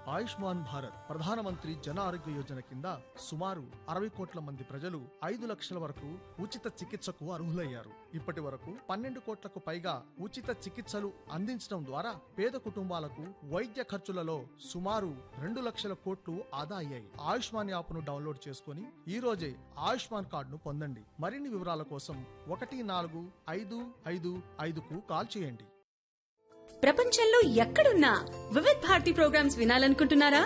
ఆయుష్మాన్ భారత్ ప్రధానమంత్రి జన ఆరోగ్య యోజన కింద సుమారు అరవై కోట్ల మంది ప్రజలు ఐదు లక్షల వరకు ఉచిత చికిత్సకు అర్హులయ్యారు ఇప్పటి వరకు పన్నెండు కోట్లకు పైగా ఉచిత చికిత్సలు అందించడం ద్వారా పేద కుటుంబాలకు వైద్య ఖర్చులలో సుమారు రెండు లక్షల కోట్లు ఆదా అయ్యాయి ఆయుష్మాన్ యాప్ను డౌన్లోడ్ చేసుకుని ఈ రోజే ఆయుష్మాన్ కార్డును పొందండి మరిన్ని వివరాల కోసం ఒకటి నాలుగు ఐదు ఐదు ఐదుకు కాల్ చేయండి ప్రపంచంలో ఎక్కడున్నా వివిధ్ భారతి ప్రోగ్రామ్స్ వినాలనుకుంటున్నారా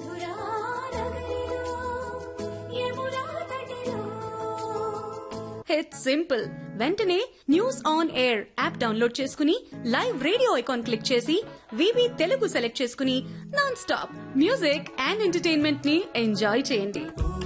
ఇట్స్ సింపుల్ వెంటనే news on air app download చేసుకుని లైవ్ రేడియో ఐకాన్ క్లిక్ చేసి వివి తెలుగు సెలెక్ట్ చేసుకుని non stop music and entertainment ని ఎంజాయ్ చేయండి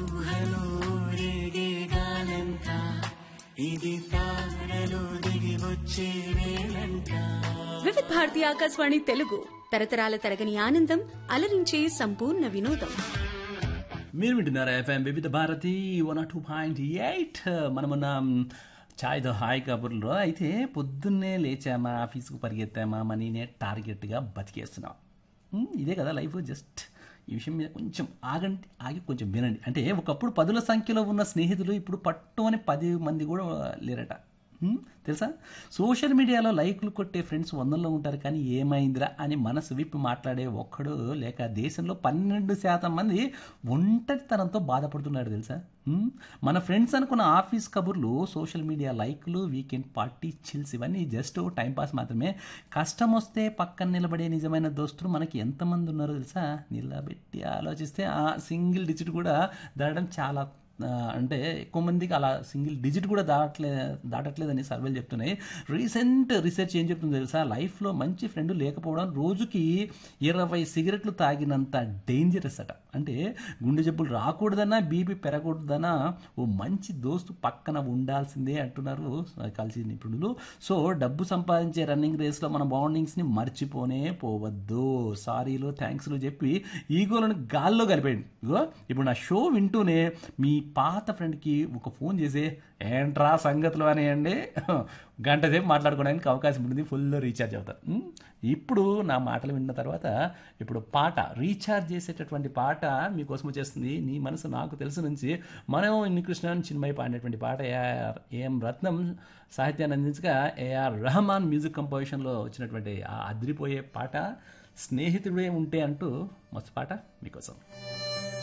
వివిధ్ భారతి ఆకాశవాణి తెలుగు తరతరాల తరగని ఆనందం అలరించే సంపూర్ణ వినోదం మీరు వింటున్నారా FM Vividh Bharati one two point eight మనమున్న ఛాయ్తో హాయ్ కబుర్లో అయితే పొద్దున్నే లేచామా ఆఫీస్కు పరిగెత్తామా మనీనే టార్గెట్గా బతికేస్తున్నాం ఉమ్, ఇదే కదా లైఫ్ జస్ట్ ఈ విషయం మీద కొంచెం ఆగండి ఆగి కొంచెం వినండి అంటే ఒకప్పుడు పదుల సంఖ్యలో ఉన్న స్నేహితులు ఇప్పుడు పట్టు అని పది మంది కూడా లేరట ఉమ్, తెలుసా సోషల్ మీడియాలో లైక్లు కొట్టే ఫ్రెండ్స్ వందల్లో ఉంటారు కానీ ఏమైందిరా అని మనసు విప్పి మాట్లాడే ఒక్కడు లేక దేశంలో పన్నెండు శాతం మంది ఒంటరితనంతో బాధపడుతున్నాడు తెలుసా ఉమ్, మన ఫ్రెండ్స్ అనుకున్న ఆఫీస్ కబుర్లు సోషల్ మీడియా లైక్లు వీకెండ్ పార్టీ చిల్స్ ఇవన్నీ జస్ట్ టైంపాస్ మాత్రమే కష్టం వస్తే పక్కన నిలబడే నిజమైన దోస్తులు మనకి ఎంతమంది ఉన్నారో తెలుసా నిలబెట్టి ఆలోచిస్తే ఆ సింగిల్ డిజిట్ కూడా దాటడం చాలా ఆ, అంటే ఎక్కువ మందికి అలా సింగిల్ డిజిట్ కూడా దాటలే దాటట్లేదని సర్వేలు చెప్తున్నాయి రీసెంట్ రీసెర్చ్ ఏం చెప్తుంది తెలుసా లైఫ్లో మంచి ఫ్రెండ్ లేకపోవడం రోజుకి ఇరవై సిగరెట్లు తాగినంత డేంజరస్ అట అంటే గుండె జబ్బులు రాకూడదన్నా బీపీ పెరగకూడదన్నా ఓ మంచి దోస్తు పక్కన ఉండాల్సిందే అంటున్నారు కలిసి నిపుణులు సో డబ్బు సంపాదించే రన్నింగ్ రేస్లో మన బాండింగ్స్ని మర్చిపోనే పోవద్దు సారీలు థ్యాంక్స్లు చెప్పి ఈగోలను గాల్లో కలిపేయండి ఇగో ఇప్పుడు నా షో వింటూనే మీ పాత ఫ్రెండ్కి ఒక ఫోన్ చేసి ఏంట్రా సంగతులు అనేయండి గంట సేపు మాట్లాడుకోవడానికి అవకాశం ఉంటుంది ఫుల్ రీఛార్జ్ అవుతారు ఉమ్, ఇప్పుడు నా మాటలు విన్న తర్వాత ఇప్పుడు పాట రీఛార్జ్ చేసేటటువంటి పాట మీకోసం వచ్చేస్తుంది నీ మనసు నాకు తెలుసు నుంచి మనం ఇన్ని కృష్ణ చిన్మయ్య పాడినటువంటి పాట ఏఆర్ ఏఎం రత్నం సాహిత్యాన్ని అందించగా ఏఆర్ రెహమాన్ మ్యూజిక్ కంపోజిషన్లో వచ్చినటువంటి ఆ అదిరిపోయే పాట స్నేహితుడే ఉంటే అంటూ మస్తు పాట మీకోసం